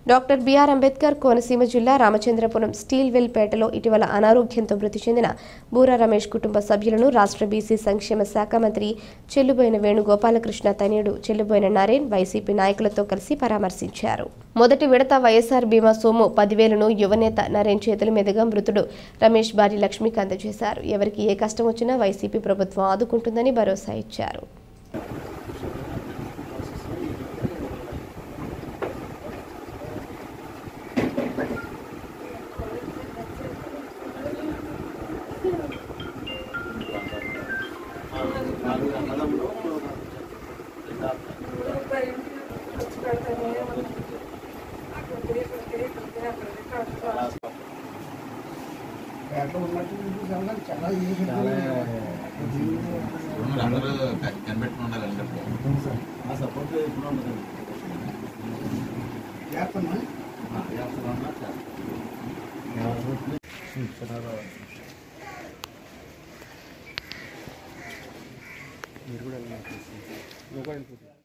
doctor BR Ambedkar Konaseema జిల్లా Ramachandrapuram steel well పేటలో ఇటీవల అనారోగ్యంతో మృతి చెందిన బూరా రమేష్ కుటుంబ సభ్యులను రాష్ట్ర బీసీ సంక్షేమ శాఖ మంత్రి చెల్లుబోయిన వేణుగోపాలకృష్ణ తనయుడు చెల్లుబోయిన నరేన్ వైసీపీ నాయకులతో కలిసి పరామర్శించారు మొదటి విడత వైఎస్ఆర్ బీమా సొమ్ము పదివేలను యువనేత నరేన్ చేతుల మీదుగా మృతుడు రమేష్ భార్య లక్ష్మికి అందజేశారు ఎవరికి ఏ కష్టం వచ్చినా వైసీపీ ప్రభుత్వం ఆదుకుంటుందని భరోసా ఇచ్చారు పేటలో ఉన్నట్టు ఇది చాలా చాలా ఈజీ మీరు అందరూ కనిపెట్టుకుని ఉండాలి అందరికీ ఆ సపోర్ట్ ఎప్పుడు ఉండదు చేస్తామా మీరు కూడా